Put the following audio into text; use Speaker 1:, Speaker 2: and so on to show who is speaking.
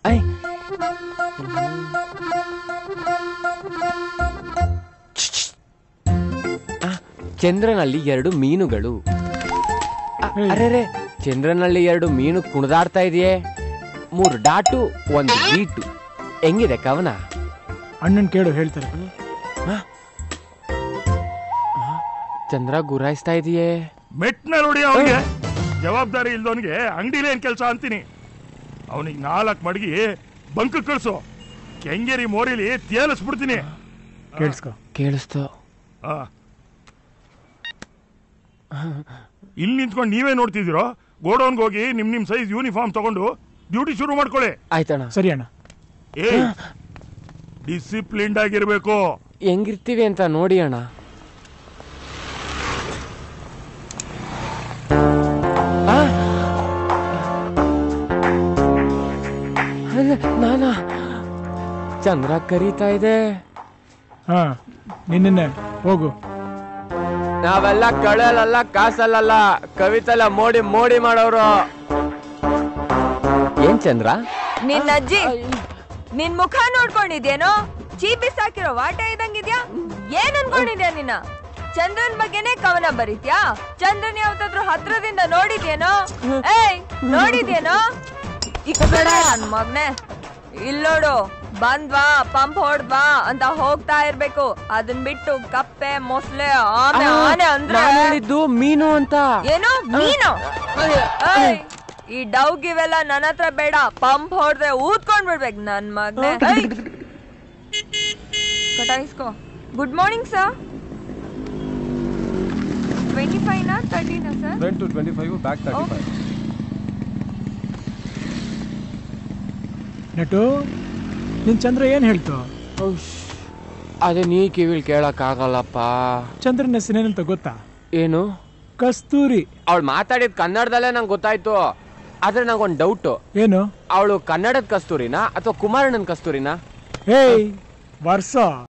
Speaker 1: I ಆ, ಚಂದ್ರನಲ್ಲಿ ಎರಡು ಮೀನುಗಳು ಅ- ಅರೆರೆ ಚಂದ್ರನಲ್ಲಿ ಎರಡು ಮೀನು ಕುಣಿದಾಡ್ತಾ ಇದೆಯೇ ಮೂರು ಡಾಟು ಒಂದು ಬೀಟು ಹೆಂಗಿದೆ ಕವನ
Speaker 2: ಅಣ್ಣನ್ ಕೇಳು ಹೇಳ್ತಾರೆ
Speaker 1: ಚಂದ್ರ ಗುರಾಯಿಸ್ತಾ ಇದೆಯೇ
Speaker 3: ಮೆಟ್ನ ನೋಡಿ ಅವನಿಗೆ ಜವಾಬ್ದಾರಿ ಇಲ್ದವನಿಗೆ ಅಂಗಡಿಲಿ ಏನ್ ಕೆಲಸ ಅಂತೀನಿ ಅವನಿಗೆ ನಾಲ್ಕು ಮಡಗಿ ಬಂಕ್ ಕಳ್ಸು ಕೆಂಗೇರಿ ಮೋರಿಲಿ ತೇಲಿಸ್ಬಿಡ್ತೀನಿ
Speaker 2: ಕೇಳಿಸ್ಕೊ
Speaker 1: ಕೇಳಿಸ್ತು
Speaker 3: ಆ. ಇಲ್ಲಿ ನಿಂತ್ಕೊಂಡು ನೀವೇ ನೋಡ್ತಿದ್ದೀರೋ ಗೋಡೌನ್ಗೆ ಹೋಗಿ ನಿಮ್ ನಿಮ್ ಸೈಜ್ ಯೂನಿಫಾರ್ಮ್ ತಗೊಂಡು ಡ್ಯೂಟಿ ಶುರು ಮಾಡ್ಕೊಳ್ಳಿ
Speaker 1: ಆಯ್ತಣ್ಣ
Speaker 2: ಸರಿ ಅಣ್ಣ
Speaker 3: ಏ ಡಿಸಿಪ್ಲಿನ್ಡ್ ಆಗಿರ್ಬೇಕು
Speaker 1: ಹೆಂಗಿರ್ತೀವಿ ಅಂತ ನೋಡಿ ಅಣ್ಣ ಆ? ಅಲ್ಲ, ನಾನಾ ಚಂದ್ರ ಕರೀತಾ ಇದೆ
Speaker 2: ಹಾ ನಿನ್ನೆ ಹೋಗು
Speaker 1: ನಾವೆಲ್ಲ ಕಳಲಲ್ಲ ಕಾಸಲ್ಲಲ್ಲ ಕವಿತಲ್ಲ ಮೋಡಿ ಮೋಡಿ ಮಾಡೋರು ಏನ್ ಚಂದ್ರ
Speaker 4: ನಿನ್ನ ಅಜ್ಜಿ ನಿನ್ ಮುಖ ನೋಡ್ಕೊಂಡಿದ್ಯೇನೋ ಚೀಪ್ ಬಿಸಾಕಿರೋ ವಾಟ ಇದ್ದಂಗಿದ್ಯಾ ಏನ್ ಅನ್ಕೊಂಡಿದ್ಯಾ ನಿನ್ನ ಚಂದ್ರನ್ ಬಗ್ಗೆನೇ ಕವನ ಬರೀತ್ಯಾ ಚಂದ್ರನ್ ಯಾವತ್ತಾದ್ರೂ ಹತ್ರದಿಂದ ನೋಡಿದ್ಯೇನೋ ಏಯ್ ನೋಡಿದ್ಯೇನೋ ಈ ಕಡೆ ನನ್ ಮಗ್ನೆ ಇಲ್ಲೋಡು ಬಂದ್ವಾ ಪಂಪ್ ಹೊಡ್ದ್ವಾ ಅಂತ ಹೋಗ್ತಾ ಇರ್ಬೇಕು ಅದನ್ ಬಿಟ್ಟು ಕಪ್ಪೆ ಮೊಸಳೆ ಆಮೆ ಆನೆ ಅಂದ್ರೆ
Speaker 1: ನಾನ್ ಹೇಳಿದ್ದು ಮೀನು ಅಂತ
Speaker 4: ಏನು ನೀನು ಏಯ್, ಈ ಡೌಗ್ ಇವೆಲ್ಲ ನನ್ನ ಹತ್ರ ಬೇಡ ಪಂಪ್ ಹೊಡೆದ್ರೆ ಊದ್ಕೊಂಡ್ ಬಿಡ್ಬೇಕು ನನ್ ಮಗ್ನೆ ಕಟಾಯಿಸ್ಕೋ good morning sir twenty five ನಾ ತರ್ಟಿನಾ sir
Speaker 5: front to twenty five back thirty five
Speaker 2: ನೆಟ್ಟು ನಿನ್ ಚಂದ್ರ ಏನ್ ಹೇಳ್ತು
Speaker 1: ಉಶ್. ಅದೇ ನೀ ಕಿವಿಲ್ ಕೇಳಕ್ ಆಗಲ್ಲಪ್ಪ
Speaker 2: ಚಂದ್ರನ ಹೆಸರೇನಂತ ಗೊತ್ತಾ
Speaker 1: ಏನು
Speaker 2: ಕಸ್ತೂರಿ
Speaker 1: ಅವಳು ಮಾತಾಡಿದ ಕನ್ನಡದಲ್ಲೇ ನಂಗೆ ಗೊತ್ತಾಯ್ತು ಆದ್ರೆ ನಂಗೊಂದು ಡೌಟು
Speaker 2: ಏನು
Speaker 1: ಅವಳು ಕನ್ನಡದ ಕಸ್ತೂರಿನಾ ಅಥವಾ ಕುಮಾರಣ್ಣನ ಕಸ್ತೂರಿನಾ
Speaker 2: ಏಯ್ ವರ್ಷ